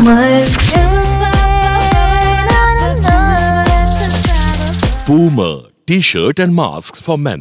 Boomer. Boomer T-shirt and masks for men.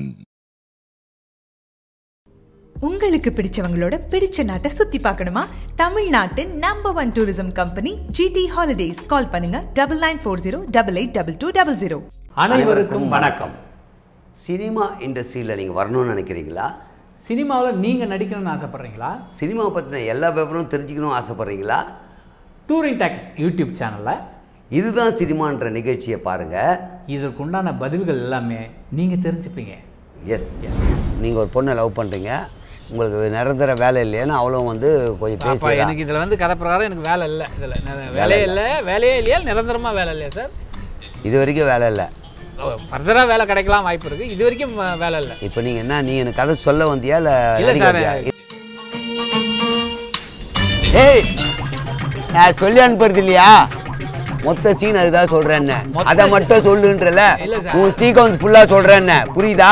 உங்களுக்கு பிடிச்சவங்களோட பிடிச்ச நாட்டை சுத்தி பார்க்கணுமா தமிழ்நாட்டின் number one tourism company GT holidays call பண்ணுங்க double nine four zero double eight double two double zero அனைவருக்கும் வணக்கம் சினிமா இண்டஸ்ட்ரியில் நீங்கள் வரணும்னு நினைக்கிறீங்களா சினிமாவில் நீங்கள் நடிக்கணும்னு ஆசைப்பட்றீங்களா சினிமாவை பற்றின எல்லா பேப்பரும் தெரிஞ்சுக்கணும் ஆசைப்பட்றீங்களா டூரிங் டாக்ஸ் யூடியூப் சேனலில் இதுதான் சினிமான்ற நிகழ்ச்சியை பாருங்கள் இதற்குண்டான பதில்கள் எல்லாமே நீங்கள் தெரிஞ்சுப்பீங்க எஸ் நீங்கள் ஒரு பொண்ணை லவ் பண்ணுறீங்க உங்களுக்கு நிரந்தர வேலை இல்லையான்னு அவளும் வந்து கொஞ்சம் அப்பா பேசுகிறா எனக்கு இதில் வந்து கதை பிரகாரம் எனக்கு வேலை இல்லை இதில் வேலையே இல்லை வேலையே இல்லையா நிரந்தரமாக வேலை இல்லையா சார் இது வரைக்கும் வேலை இல்லை ஃபர்தராக வேலை கிடைக்கலாம் வாய்ப்பு இருக்குது இது வரைக்கும் அஹ், வேலை இல்லை இப்போ நீங்கள் என்ன நீ எனக்கு கதை சொல்ல வந்தியா இல்லை இல்ல நடிக்க சார். வந்தியா? ஏய் நான் சொல்லி அனுப்புறது இல்லையா மொத்த சீன் அதுதான் சொல்றேன் மொத்த அதை scene- மட்டும் சொல்லுன்றல இல்ல சார். உன் சீக்வன்ஸ் ஃபுல்லா சொல்றேன் புரியுதா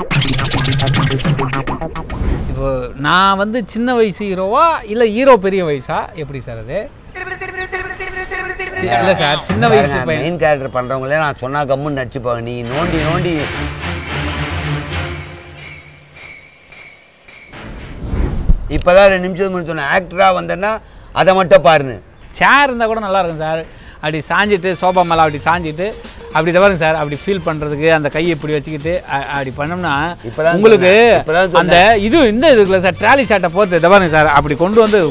இப்போ நான் வந்து சின்ன வயசு ஹீரோவா இல்லை ஹீரோ பெரிய வயசா எப்படி சார் அது இல்லை சார் சின்ன வயசு பையன் மெயின் கேரக்டர் பண்றவங்களே நான் சொன்னா கம்முன்னு நடிச்சுப்பாங்க நீ நோண்டி நோண்டி இப்பதான் ரெண்டு நிமிஷம் முன்னாடி சொன்ன ஆக்டரா வந்தேன்னா அதை மட்டும் பாருன்னு சேர் இருந்தால் கூட நல்லா இருக்கும் சார் அப்படி சாஞ்சிட்டு சோபா மேலே அப்படி சாஞ்சிட்டு அப்படி தான் பாருங்க சார் அப்படி ஃபீல் பண்ணுறதுக்கு அந்த கையை இப்படி வச்சுக்கிட்டு அ- அப்படி பண்ணோம்னா இப்பதான் உங்களுக்கு சொன்னேன். இப்பதான் சொன்னேன். அந்த இது இந்த இது இருக்குல்ல சார் ட்ராலி ஷாட்டை போட்டு இதை பாருங்க சார் அப்படி கொண்டு வந்து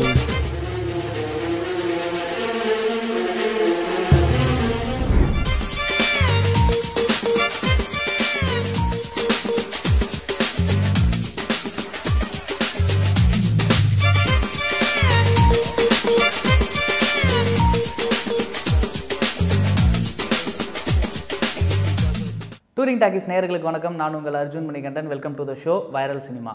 டூரிங் டாக்கிஸ் நேயர்களுக்கு வணக்கம் நான் உங்கள் Arjun Manikandan welcome to the show viral cinema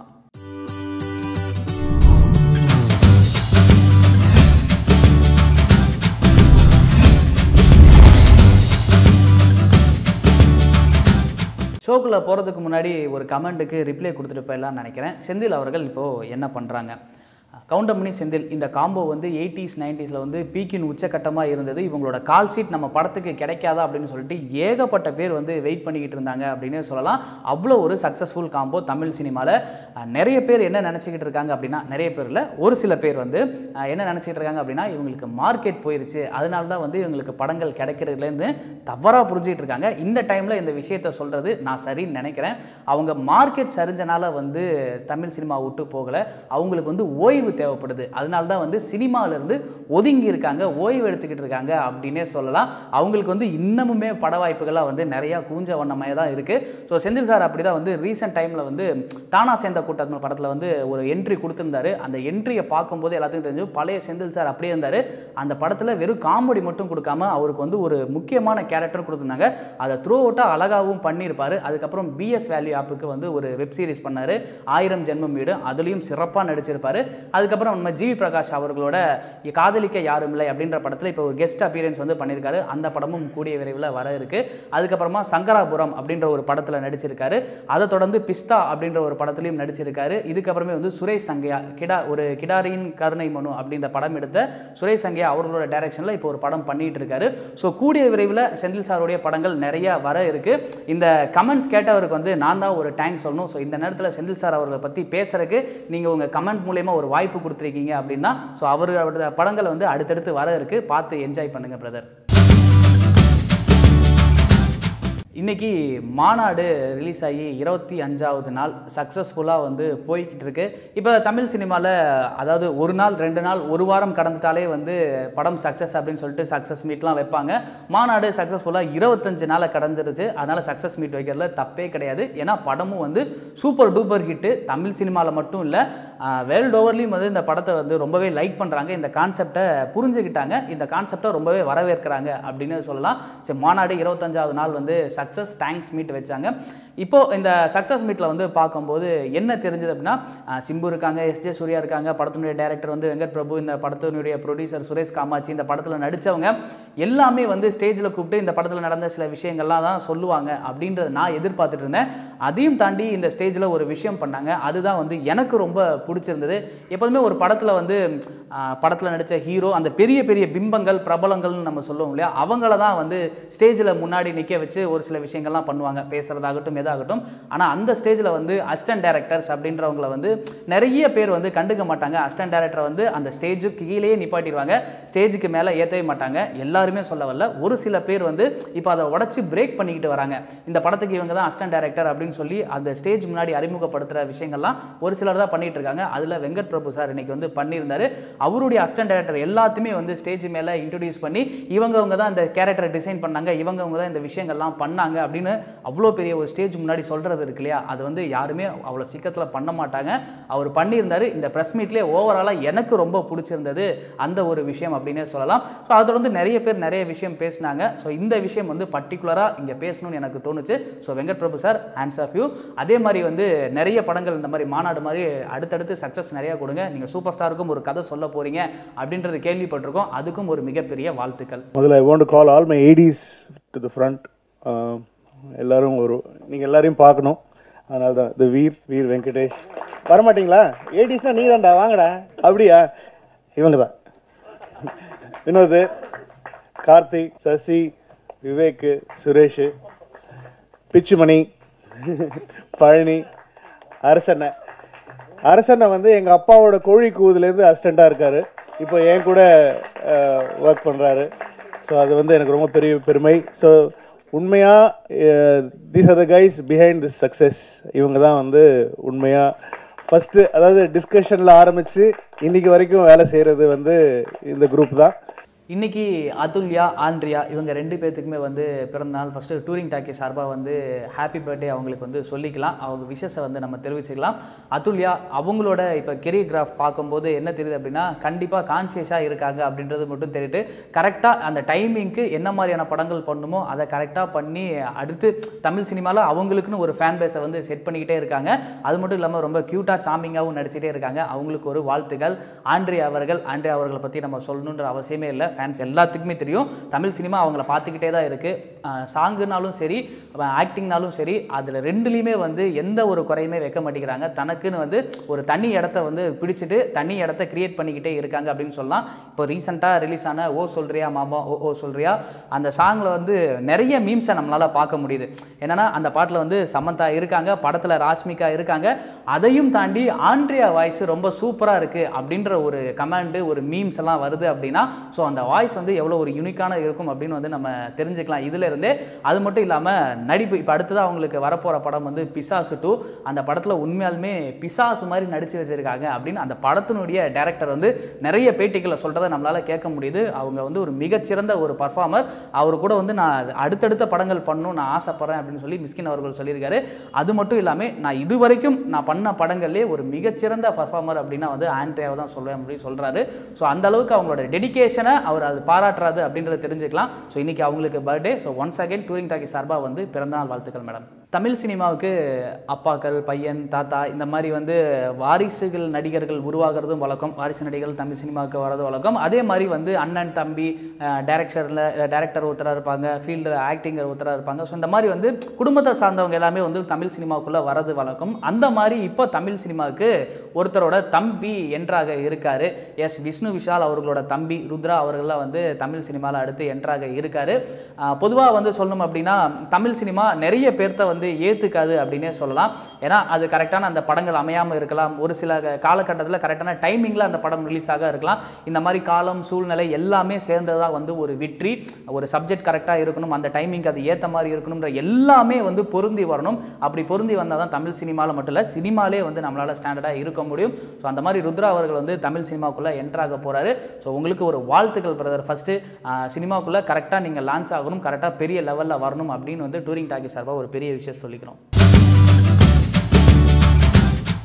ஷோக்குள்ளே போகிறதுக்கு முன்னாடி ஒரு கமெண்ட்டுக்கு ரிப்ளை கொடுத்துட்டு போயிடலாம்னு நினைக்கிறேன் செந்தில் அவர்கள் இப்போது என்ன பண்ணுறாங்க கவுண்டமணி செந்தில் இந்த காம்போ வந்து எயிட்டிஸ் நைன்டிஸில் வந்து பீக்கின் உச்சக்கட்டமாக இருந்தது இவங்களோட கால் ஷீட் நம்ம படத்துக்கு கிடைக்காதா அப்படின்னு சொல்லிட்டு ஏகப்பட்ட பேர் வந்து வெயிட் பண்ணிக்கிட்டு இருந்தாங்க அப்படின்னு சொல்லலாம் அவ்வளோ ஒரு சக்ஸஸ்ஃபுல் காம்போ தமிழ் சினிமாவில் நிறைய பேர் என்ன நினச்சிக்கிட்டு இருக்காங்க அப்படின்னா நிறைய பேர் இல்லை ஒரு சில பேர் வந்து அஹ், என்ன நினச்சிக்கிட்டு இருக்காங்க அப்படின்னா இவங்களுக்கு மார்க்கெட் போயிருச்சு அதனால தான் வந்து இவங்களுக்கு படங்கள் கிடைக்கிறதுலேருந்து தவறாக புரிஞ்சுக்கிட்டு இருக்காங்க இந்த டைமில் இந்த விஷயத்த சொல்கிறது நான் சரின்னு நினைக்கிறேன் அவங்க மார்க்கெட் சரிஞ்சனால வந்து தமிழ் சினிமா விட்டு போகலை அவங்களுக்கு வந்து ஓய்வு தேவைப்படுது அதனால தான் வந்து சினிமாவிலேருந்து ஒதுங்கி இருக்காங்க ஓய்வு எடுத்துக்கிட்டு இருக்காங்க அப்படின்னே சொல்லலாம் அவங்களுக்கு வந்து இன்னமுமே பட வாய்ப்புகளாக வந்து நிறையா கூஞ்ச வண்ணமாக தான் இருக்குது ஸோ செந்தில் சார் அப்படி தான் வந்து ரீசெண்ட் டைமில் வந்து தானா சேர்ந்த கூட்டம் படத்தில் வந்து ஒரு என்ட்ரி கொடுத்துருந்தாரு அந்த என்ட்ரியை பார்க்கும்போது எல்லாத்துக்கும் தெரிஞ்சு பழைய செந்தில் சார் அப்படியே இருந்தார் அந்த படத்தில் வெறும் காமெடி மட்டும் கொடுக்காம அவருக்கு வந்து ஒரு முக்கியமான கேரக்டர் கொடுத்துருந்தாங்க அதை த்ரூ அவுட்டாக அழகாகவும் பண்ணியிருப்பார் அதுக்கப்புறம் பிஎஸ் வேல்யூ ஆப்புக்கு வந்து ஒரு வெப் சீரிஸ் பண்ணார் ஆயிரம் ஜென்மம் வீடு அதுலேயும் சிறப்பாக நடிச்சிருப்பார் அதுக்கப்புறம் நம்ம ஜிவி பிரகாஷ் அவர்களோட காதலிக்க யாரும் இல்லை அப்படின்ற படத்தில் இப்போ ஒரு கெஸ்ட் அப்பியரன்ஸ் வந்து பண்ணியிருக்காரு அந்த படமும் கூடிய விரைவில் வர இருக்கு அதுக்கப்புறமா சங்கராபுரம் அப்படின்ற ஒரு படத்தில் நடிச்சிருக்காரு அதை தொடர்ந்து பிஸ்தா அப்படின்ற ஒரு படத்துலையும் நடிச்சிருக்காரு இதுக்கப்புறமே வந்து சுரேஷ் சங்கையா கிடா ஒரு கிடாரியின் கருணை மனு அப்படின்ற படம் எடுத்த சுரேஷ் சங்கையா அவர்களோட டைரக்ஷனில் இப்போ ஒரு படம் பண்ணிட்டு இருக்காரு ஸோ கூடிய விரைவில் செந்தில் சாருடைய படங்கள் நிறைய வர இருக்கு இந்த கமெண்ட்ஸ் கேட்டவருக்கு வந்து நான் தான் ஒரு டேங்க் சொல்லணும் ஸோ இந்த நேரத்தில் செந்தில் சார் அவர்களை பற்றி பேசுறதுக்கு நீங்கள் உங்கள் கமெண்ட் மூலயமா ஒரு வாய்ப்பு கொடுத்துருக்கீங்க அப்படின்னா ஸோ அவரோட படங்கள் வந்து அடுத்தடுத்து வர இருக்கு பார்த்து என்ஜாய் பண்ணுங்க பிரதர் இன்னைக்கு மாநாடு ரிலீஸ் ஆகி இருபத்தி அஞ்சாவது நாள் சக்ஸஸ்ஃபுல்லாக வந்து போய்கிட்டு இருக்கு இப்போ தமிழ் சினிமாவில் அதாவது ஒரு நாள் ரெண்டு நாள் ஒரு வாரம் கடந்துட்டாலே வந்து படம் சக்ஸஸ் அப்படின்னு சொல்லிட்டு சக்ஸஸ் மீட்லாம் வைப்பாங்க மாநாடு சக்ஸஸ்ஃபுல்லாக இருபத்தஞ்சு நாளை கடந்துருச்சு அதனால் சக்ஸஸ் மீட் வைக்கிறதுல தப்பே கிடையாது ஏன்னா படமும் வந்து சூப்பர் டூப்பர் ஹிட்டு தமிழ் சினிமாவில் மட்டும் இல்லை வேர்ல்டு ஓவர்லேயும் வந்து இந்த படத்தை வந்து ரொம்பவே லைக் பண்ணுறாங்க இந்த கான்செப்டை புரிஞ்சுக்கிட்டாங்க இந்த கான்செப்டை ரொம்பவே வரவேற்கிறாங்க அப்படின்னு சொல்லலாம் சரி மாநாடு இருபத்தஞ்சாவது நாள் வந்து சக்ஸஸ் தேங்க்ஸ் மீட் வச்சாங்க இப்போ இந்த சக்ஸஸ் மீட்டில் வந்து பார்க்கும்போது என்ன தெரிஞ்சது அப்படின்னா அஹ், சிம்பு இருக்காங்க எஸ்ஜே சூர்யா இருக்காங்க படத்தினுடைய டைரக்டர் வந்து வெங்கட் பிரபு இந்த படத்தினுடைய ப்ரொடியூசர் சுரேஷ் காமாட்சி இந்த படத்தில் நடித்தவங்க எல்லாமே வந்து ஸ்டேஜில் கூப்பிட்டு இந்த படத்தில் நடந்த சில விஷயங்கள்லாம் தான் சொல்லுவாங்க அப்படின்றத நான் எதிர்பார்த்துட்டு இருந்தேன் அதையும் தாண்டி இந்த ஸ்டேஜில் ஒரு விஷயம் பண்ணாங்க அதுதான் வந்து எனக்கு ரொம்ப பிடிச்சிருந்தது எப்போதுமே ஒரு படத்தில் வந்து படத்தில் நடித்த ஹீரோ அந்த பெரிய பெரிய பிம்பங்கள் பிரபலங்கள்னு நம்ம சொல்லுவோம் இல்லையா அவங்கள தான் வந்து ஸ்டேஜில் முன்னாடி நிற்க வச்சு ஒரு சில விஷயங்கள்லாம் பண்ணுவாங்க பேசுகிறதாகட்டும் எதாகட்டும் ஆனால் அந்த ஸ்டேஜில் வந்து அசிஸ்டன்ட் டேரக்டர்ஸ் அப்படின்றவங்கள வந்து நிறைய பேர் வந்து கண்டுக்க மாட்டாங்க அசிஸ்டன்ட் டேரக்டரை வந்து அந்த ஸ்டேஜுக்கு கீழேயே நிப்பாட்டிடுவாங்க ஸ்டேஜுக்கு மேலே ஏற்றவே மாட்டாங்க எல்லாருமே சொல்ல வரல ஒரு சில பேர் வந்து இப்போ அதை உடச்சி பிரேக் பண்ணிக்கிட்டு வராங்க இந்த படத்துக்கு இவங்க தான் அசிஸ்டன்ட் டேரக்டர் அப்படின்னு சொல்லி அந்த ஸ்டேஜ் முன்னாடி அறிமுகப்படுத்துகிற விஷயங்கள்லாம் ஒரு சிலர் தான் பண்ணிட்டு இருக்காங்க அதில் வெங்கட் பிரபு சார் இன்னைக்கு வந்து பண்ணியிருந்தாரு அவருடைய அசிஸ்டன்ட் டேரக்டர் எல்லாத்தையுமே வந்து ஸ்டேஜ் மேலே இன்ட்ரடியூஸ் பண்ணி இவங்கவங்க தான் இந்த கேரக்டரை டிசைன் பண்ணாங்க இவங்கவங்க தான் இந்த விஷயங்கள்லாம் பண்ணாங்க அப்படின்னு அவ்வளோ பெரிய ஒரு ஸ்டேஜ் முன்னாடி சொல்கிறது இருக்கு இல்லையா அது வந்து யாருமே அவ்வளோ சீக்கிரத்தில் பண்ண மாட்டாங்க அவர் பண்ணியிருந்தாரு இந்த ப்ரெஸ் மீட்லேயே ஓவராலாக எனக்கு ரொம்ப பிடிச்சிருந்தது அந்த ஒரு விஷயம் அப்படின்னே சொல்லலாம் ஸோ அதை தொடர்ந்து நிறைய பேர் நிறைய விஷயம் பேசினாங்க ஸோ இந்த விஷயம் வந்து பர்டிகுலராக இங்கே பேசணும்னு எனக்கு தோணுச்சு so Venkat Prabhu sir hands off you அதே மாதிரி வந்து நிறைய படங்கள் இந்த மாதிரி மாநாடு மாதிரி அடுத்தடுத்து சக்ஸஸ் நிறையா கொடுங்க நீங்கள் சூப்பர் ஸ்டாருக்கும் ஒரு கதை சொல்ல போகிறீங்க அப்படின்றது கேள்விப்பட்டிருக்கோம் அதுக்கும் ஒரு மிகப்பெரிய வாழ்த்துக்கள் முதல்ல I want call all my ADs to the front எல்லாரும் ஒரு நீங்கள் எல்லாரையும் பார்க்கணும் அதனால தான் இந்த வீர் வீர் வெங்கடேஷ் வரமாட்டீங்களா ஏடிஸ்னா நீ தான்டா வாங்கடா அப்படியா இவங்க தான் வினோத் கார்த்திக் சசி விவேக் சுரேஷ் பிச்சுமணி பழனி அரசண்ண அரசண்ண வந்து எங்கள் அப்பாவோட கோழி கூவுதுலேருந்து அசிஸ்டண்ட்டாக இருக்கார் இப்போ என் கூட ஒர்க் பண்ணுறாரு ஸோ அது வந்து எனக்கு ரொம்ப பெரிய பெருமை ஸோ உண்மையாக these are the guys behind this success இவங்க தான் வந்து உண்மையாக ஃபஸ்ட்டு அதாவது டிஸ்கஷனில் ஆரம்பித்து இன்னைக்கு வரைக்கும் வேலை செய்கிறது வந்து இந்த குரூப் தான் இன்னைக்கு அதுல்யா ஆண்ட்ரியா இவங்க ரெண்டு பேர்த்துக்குமே வந்து பிறந்த நாள் ஃபஸ்ட்டு டூரிங் டாக்கி சார்பாக வந்து ஹாப்பி பர்த்டே அவங்களுக்கு வந்து சொல்லிக்கலாம் அவங்க விஷஸை வந்து நம்ம தெரிவிச்சுக்கலாம் அதுல்யா அவங்களோட இப்போ கெரியோகிராஃப் பார்க்கும்போது என்ன தெரியுது அப்படின்னா கண்டிப்பாக கான்சியஸாக இருக்காங்க அப்படின்றது மட்டும் தெரியுது கரெக்டாக அந்த டைமிங்க்கு என்ன மாதிரியான படங்கள் பண்ணுமோ அதை கரெக்டாக பண்ணி அடுத்து தமிழ் சினிமாவில் அவங்களுக்குன்னு ஒரு ஃபேன் பேஸை வந்து செட் பண்ணிக்கிட்டே இருக்காங்க அது மட்டும் இல்லாமல் ரொம்ப க்யூட்டாக சாமிங்காகவும் நடிச்சிட்டே இருக்காங்க அவங்களுக்கு ஒரு வாழ்த்துக்கள் ஆண்ட்ரியா அவர்கள் ஆண்ட்ரியா அவர்களை பற்றி நம்ம சொல்லணுன்ற அவசியமே இல்லை ஃபேன்ஸ் எல்லாத்துக்குமே தெரியும் தமிழ் சினிமா அவங்கள பார்த்துக்கிட்டே தான் இருக்குது சாங்குனாலும் சரி ஆக்டிங்னாலும் சரி அதில் ரெண்டுலேயுமே வந்து எந்த ஒரு குறையுமே வைக்க மாட்டேங்கிறாங்க தனக்குன்னு வந்து ஒரு தனி இடத்த வந்து பிடிச்சிட்டு தனி இடத்த கிரியேட் பண்ணிக்கிட்டே இருக்காங்க அப்படின்னு சொல்லலாம் இப்போ ரீசெண்டாக ரிலீஸ் ஆன ஓ சொல்றியா மாமா ஓ ஓ சொல்றியா அந்த சாங்கில் வந்து நிறைய மீம்ஸை நம்மளால் பார்க்க முடியுது என்னன்னா அந்த பாட்டில் வந்து சமந்தா இருக்காங்க படத்தில் ராஷ்மிகா இருக்காங்க அதையும் தாண்டி ஆண்ட்ரியா வாய்ஸ் ரொம்ப சூப்பராக இருக்குது அப்படின்ற ஒரு கமாண்டு ஒரு மீம்ஸ் எல்லாம் வருது அப்படின்னா ஸோ அந்த வாய்ஸ் வந்து எவ்வளோ ஒரு யூனிக்கான இருக்கும் அப்படின்னு வந்து நம்ம தெரிஞ்சுக்கலாம் இதுல இருந்தே அது மட்டும் இல்லாமல் நடிப்பு இப்போ அடுத்ததாக அவங்களுக்கு வரப்போகிற படம் வந்து பிசாசு டூ அந்த படத்தில் உண்மையாலுமே பிசாசு மாதிரி நடித்து வச்சிருக்காங்க அப்படின்னு அந்த படத்தினுடைய டேரக்டர் வந்து நிறைய பேட்டிகளை சொல்கிறத நம்மளால் கேட்க முடியுது அவங்க வந்து ஒரு மிகச்சிறந்த ஒரு பர்ஃபார்மர் அவர் கூட வந்து நான் அடுத்தடுத்த படங்கள் பண்ணணும் நான் ஆசைப்பட்றேன் அப்படின்னு சொல்லி மிஸ்கின் அவர்கள் சொல்லியிருக்காரு அது மட்டும் இல்லாமல் நான் இது வரைக்கும் நான் பண்ண படங்கள்லேயே ஒரு மிகச்சிறந்த பர்ஃபார்மர் அப்படின்னா வந்து ஆண்ட்ரியாவை தான் சொல்லுவேன் அப்படின்னு சொல்கிறாரு ஸோ அந்த அளவுக்கு அவங்களோட டெடிகேஷனை அவர் அது பாராட்டுறாரு அப்படின்றத தெரிஞ்சுக்கலாம் ஸோ இன்னைக்கு அவங்களுக்கு birthday so once again Touring Talkies சார்பாக வந்து பிறந்தநாள் வாழ்த்துக்கள் மேடம் தமிழ் சினிமாவுக்கு அப்பாக்கள் பையன் தாத்தா இந்த மாதிரி வந்து வாரிசுகள் நடிகர்கள் உருவாகிறதும் வழக்கம் வாரிசு நடிகர்கள் தமிழ் சினிமாவுக்கு வரது வழக்கம் அதே மாதிரி வந்து அண்ணன் தம்பி டேரக்டரில் டேரக்டர் ஒருத்தராக இருப்பாங்க ஃபீல்டில் ஆக்டிங்கர் ஒருத்தராக இருப்பாங்க ஸோ இந்த மாதிரி வந்து குடும்பத்தை சார்ந்தவங்க எல்லாமே வந்து தமிழ் சினிமாவுக்குள்ளே வரது வழக்கம் அந்த மாதிரி இப்போ தமிழ் சினிமாவுக்கு ஒருத்தரோட தம்பி என்றாக இருக்கார் எஸ் விஷ்ணு விஷால் அவர்களோட தம்பி ருத்ரா அவர்கள்லாம் வந்து தமிழ் சினிமாவில் அடுத்து என்றாக இருக்கார் பொதுவாக வந்து சொல்லணும் அப்படின்னா தமிழ் சினிமா நிறைய பேர்த்த வந்து ஏற்றுக்காது அப்படின்னே சொல்லலாம் ஏன்னா அது கரெக்டான அந்த படங்கள் அமையாமல் இருக்கலாம் ஒரு சில காலகட்டத்தில் கரெக்டான டைமிங்கில் அந்த படம் ரிலீஸ் ஆக இருக்கலாம் இந்த மாதிரி காலம் சூழ்நிலை எல்லாமே சேர்ந்ததாக வந்து ஒரு வெற்றி ஒரு சப்ஜெக்ட் கரெக்டாக இருக்கணும் அந்த டைமிங்க்கு அது ஏற்ற மாதிரி இருக்கணுன்ற எல்லாமே வந்து பொருந்தி வரணும் அப்படி பொருந்தி வந்தால் தான் தமிழ் சினிமாவில் மட்டும் இல்லை சினிமாலே வந்து நம்மளால் ஸ்டாண்டர்டாக இருக்க முடியும் ஸோ அந்த மாதிரி ருத்ரா அவர்கள் வந்து தமிழ் சினிமாக்குள்ளே என்ட்ராக போகிறாரு ஸோ உங்களுக்கு ஒரு வாழ்த்துக்கள் பிரதர் ஃபஸ்ட்டு சினிமாக்குள்ளே கரெக்டாக நீங்கள் லான்ச் ஆகணும் கரெக்டாக பெரிய லெவலில் வரணும் அப்படின்னு வந்து டூரிங் டாக்கி சார்பாக ஒரு பெரிய விஷயம் சொல்லிக்கிறோம்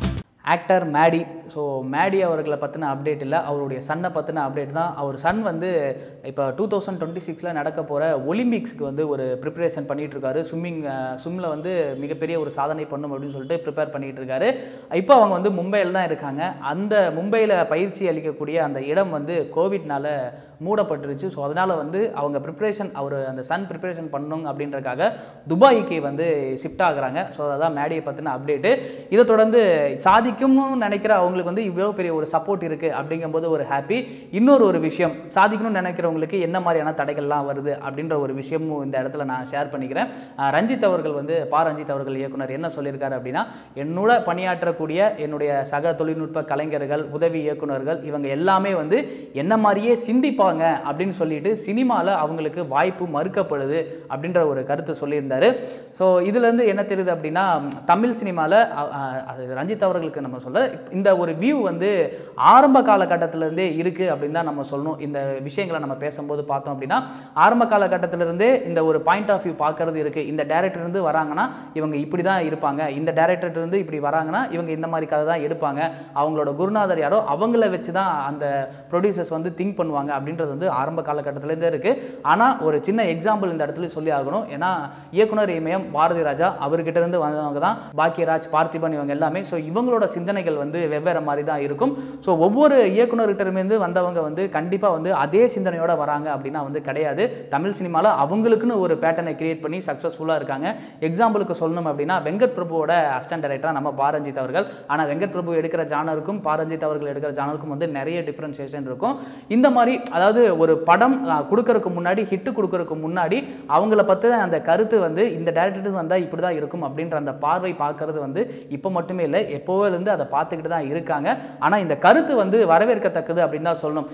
ஆக்டர் மேடி ஸோ மேடி அவர்களை பற்றின அப்டேட் இல்லை அவருடைய சன்னை பற்றின அப்டேட் தான் அவர் சன் வந்து இப்போ டூ தௌசண்ட் டுவெண்ட்டி சிக்ஸில் நடக்க போகிற ஒலிம்பிக்ஸ்க்கு வந்து ஒரு ப்ரிப்பரேஷன் பண்ணிட்டு இருக்காரு ஸ்விம்மிங் ஸ்விம்மில் வந்து மிகப்பெரிய ஒரு சாதனை பண்ணும் அப்படின்னு சொல்லிட்டு ப்ரிப்பேர் பண்ணிட்டு இருக்காரு இப்போ அவங்க வந்து மும்பையில் தான் இருக்காங்க அந்த மும்பையில் பயிற்சி அளிக்கக்கூடிய அந்த இடம் வந்து கோவிட்னால மூடப்பட்டுருச்சு ஸோ அதனால் வந்து அவங்க ப்ரிப்பரேஷன் அவர் அந்த சன் ப்ரிப்பரேஷன் பண்ணணும் அப்படின்றக்காக துபாய்க்கு வந்து ஷிஃப்ட் ஆகுறாங்க ஸோ அதான் மேடியை பற்றின அப்டேட்டு இதை தொடர்ந்து சாதிக்கும்னு நினைக்கிற அவங்களுக்கு வந்து இவ்வளோ பெரிய ஒரு சப்போர்ட் இருக்குது அப்படிங்கும்போது ஒரு ஹாப்பி இன்னொரு ஒரு விஷயம் சாதிக்கணும்னு நினைக்கிறவங்களுக்கு என்ன மாதிரியான தடைகள்லாம் வருது அப்படின்ற ஒரு விஷயமும் இந்த இடத்துல நான் ஷேர் பண்ணிக்கிறேன் அஹ் ரஞ்சித் அவர்கள் வந்து பா ரஞ்சித் அவர்கள் இயக்குனர் என்ன சொல்லியிருக்காரு அப்படின்னா என்னோட பணியாற்றக்கூடிய என்னுடைய சக தொழில்நுட்ப கலைஞர்கள் உதவி இயக்குனர்கள் இவங்க எல்லாமே வந்து என்ன மாதிரியே சிந்திப்பாங்க அப்படின்னு சொல்லிட்டு சினிமாவில் அவங்களுக்கு வாய்ப்பு மறுக்கப்படுது அப்படின்ற ஒரு கருத்து சொல்லியிருந்தாரு ஸோ இதுலேருந்து என்ன தெரியுது அப்படின்னா தமிழ் சினிமாவில் அது ரஞ்சித் அவர்களுக்கு நம்ம சொல்ல இந்த ஒரு வியூ வந்து ஆரம்ப காலகட்டத்திலேருந்தே இருக்குது அப்படின்னு தான் நம்ம சொல்லணும் இந்த விஷயங்களை நம்ம பேசும்போது பார்த்தோம் அப்படின்னா ஆரம்ப காலகட்டத்திலிருந்தே இந்த ஒரு பாயிண்ட் ஆஃப் வியூ பார்க்கறது இருக்குது இந்த டேரக்டர் இருந்து வராங்கன்னா இவங்க இப்படி தான் இருப்பாங்க இந்த டேரக்டர் இருந்து இப்படி வராங்கன்னா இவங்க இந்த மாதிரி கதை தான் எடுப்பாங்க அவங்களோட குருநாதர் யாரோ அவங்கள வச்சு தான் அந்த ப்ரொடியூசர்ஸ் வந்து திங்க் பண்ணுவாங்க அப்படின்றது வந்து ஆரம்ப காலகட்டத்திலேருந்தே இருக்குது ஆனால் ஒரு சின்ன எக்ஸாம்பிள் இந்த இடத்துல சொல்லி ஆகணும் ஏன்னா இயக்குனர் இமயம் பாரதி ராஜா அவர்கிட்ட இருந்து வந்தவங்க தான் பாக்கியராஜ் பார்த்திபன் இவங்க எல்லாமே ஸோ இவங்களோட சிந்தனைகள் வந்து வெவ்வேறு மாதிரி தான் இருக்கும் ஸோ ஒவ்வொரு இயக்குனர்கிட்டருந்து வந்தவங்க வந்து கண்டிப்பாக வந்து அதே சிந்தனையோட வராங்க அப்படின்னா வந்து கிடையாது தமிழ் சினிமாவில் அவங்களுக்குன்னு ஒரு பேட்டர்னை கிரியேட் பண்ணி சக்ஸஸ்ஃபுல்லாக இருக்காங்க எக்ஸாம்பிளுக்கு சொல்லணும் அப்படின்னா வெங்கட் பிரபுவோட அசிஸ்டன்ட் டைரக்டர் நம்ம பாரஞ்சித் அவர்கள் ஆனால் வெங்கட் பிரபு எடுக்கிற ஜானருக்கும் பாரஞ்சித் அவர்கள் எடுக்கிற ஜானருக்கும் வந்து நிறைய டிஃப்ரென்சியேஷன் இருக்கும் இந்த மாதிரி அதாவது ஒரு படம் அஹ், கொடுக்கறதுக்கு முன்னாடி ஹிட்டு கொடுக்கறதுக்கு முன்னாடி அவங்கள பற்றின அந்த கருத்து வந்து இந்த டேரக்டர் வந்தால் இப்படி தான் இருக்கும் அப்படின்ற அந்த பார்வை பார்க்கறது வந்து இப்போ மட்டுமே இல்லை எப்போவிலேருந்து அதை பார்த்துக்கிட்டு தான் இருக்காங்க ஆனால் இந்த கருத்து வந்து வரவேற்கத்தக்கது அப்படின்னு தான் சொல்லணும்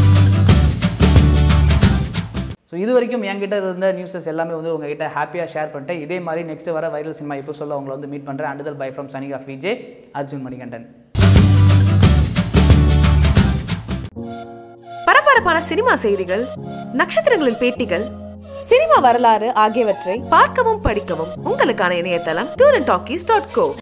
ஸோ இது வரைக்கும் என்கிட்ட இருந்த நியூஸஸ் எல்லாமே வந்து உங்ககிட்ட ஹாப்பியாக ஷேர் பண்ணிட்டேன் இதே மாதிரி நெக்ஸ்ட் வர வைரல் சினிமா இப்போ சொல்ல உங்களை வந்து மீட் பண்ணுறேன் அண்டுதல் பை ஃப்ரம் சனிகா விஜே அர்ஜுன் மணிகண்டன் பரபரப்பான சினிமா செய்திகள் நட்சத்திரங்களின் பேட்டிகள் சினிமா வரலாறு ஆகியவற்றை பார்க்கவும் படிக்கவும் உங்களுக்கான இணையதளம் tour and talkies dot go